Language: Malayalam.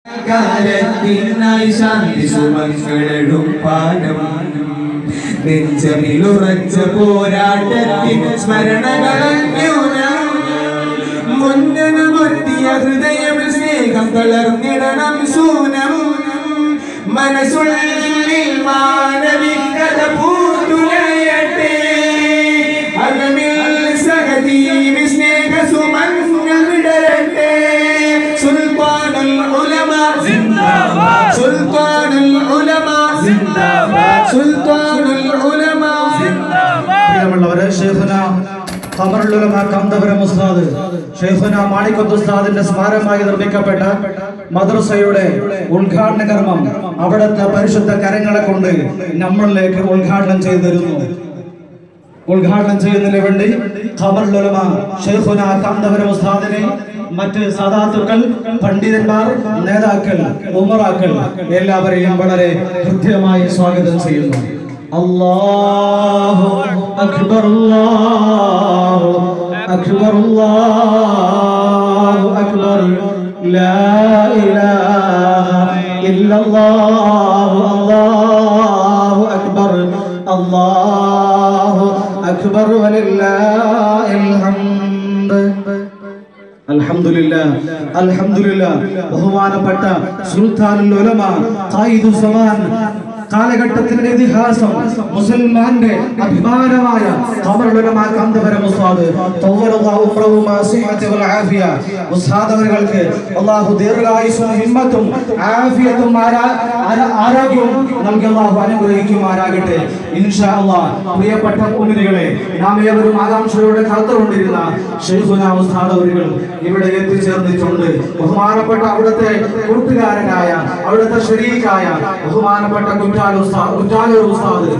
കാലത്തിനായി ശാന്തി സുമങ്ങളെഴും പാനം നെഞ്ചമിലുറച്ച പോരാട്ടത്തിൻ സ്മരണകളന്യൂനം മുന്നനുമൊത്തിയ ഹൃദയം സ്നേഹം തളർന്നിടണം സൂനം മനസ്സുള്ളിൽ മാനവികത പൂത്തുലയട്ടെ അകമിൽ സഹതീം സ്നേഹ സുമങ്ങൾ വിടരട്ടെ സുൽത്താനുൽ ഉലമ സിന്ദാബാദ്. സുൽത്താനുൽ ഉലമ സിന്ദാബാദ്. സുൽത്താനുൽ ഉലമ പ്രിയമുള്ളവരെ ഷെയ്ഖുന ഖമറുലുലമ കാന്തപുരം ഉസ്താദ് ഷെയ്ഖുന മാണിക്കൊത്ത് ഉസ്താദിന്റെ സ്മാരകമായി നിർമ്മിക്കപ്പെട്ട മദ്രസയുടെ ഉദ്ഘാടന കർമ്മം അവിടുത്തെ പരിശുദ്ധ കരങ്ങളെ കൊണ്ട് നമ്മളിലേക്ക് ഉദ്ഘാടനം ചെയ്തു തരുന്നു ഉദ്ഘാടനം ചെയ്യുന്നതിന് വേണ്ടി ഖമറുലുലമ ഷെയ്ഖുന കാന്തപുരം ഉസ്താദിനെ മറ്റ് സാധാത്തുക്കൾ പണ്ഡിതന്മാർ നേതാക്കൾ ഉമറാക്കൾ എല്ലാവരെയും വളരെ ഹൃദ്യമായി സ്വാഗതം ചെയ്യുന്നു അല്ലാഹു അക്ബർ അല്ലാഹു അക്ബർ അല്ലാഹു അക്ബർ ലാ ഇലാഹ ഇല്ലല്ലാഹു അല്ലാഹു അക്ബർ അല്ലാഹു അക്ബർ വലില്ലാഹിൽ ഹംദ് അൽഹംദുലില്ലാ അൽഹംദുലില്ലാ ബഹുമാനപ്പെട്ട സുൽത്താനുൽ ഉലമ ഖായിദു സമാൻ കാലഘട്ടത്തിന്റെ ഇതിഹാസം മുസൽമാന്റെ അഭിമാനമായ ഖമറുൽ ഉലമ കാന്തപുരം ഉസ്താദ് തവ്വലല്ലാഹു ഉംറഹു മാ സിഹ്ഹത്തി വൽ ആഫിയ ഉസ്താദ് അവർക്ക് അല്ലാഹു ദീർഘായുസ്സും ഹിമ്മത്തും ആഫിയത്തും ആരാ- ആരാ- ആരോഗ്യവും നൽകി അല്ലാഹു അനുഗ്രഹിക്കുമാറാകട്ടെ ഇൻഷാ അല്ലാഹ് പ്രിയപ്പെട്ട കുഞ്ഞുങ്ങളെ നാം ഏവരും ആകാംക്ഷയോടെ കാത്തുകൊണ്ടിരുന്ന ഷെയ്ഖുന ഉസ്താദ് അവരുകൾ ഇവിടെ എത്തിച്ചേർന്നിട്ടുണ്ട് ബഹുമാനപ്പെട്ട അവിടുത്തെ കൂട്ടുകാരനായ അവിടുത്തെ ഷരീക്കായ ബഹുമാനപ്പെട്ട കുറ്റാലൂർ ഉസ്താദ് കുറ്റാലൂർ ഉസ്താദ്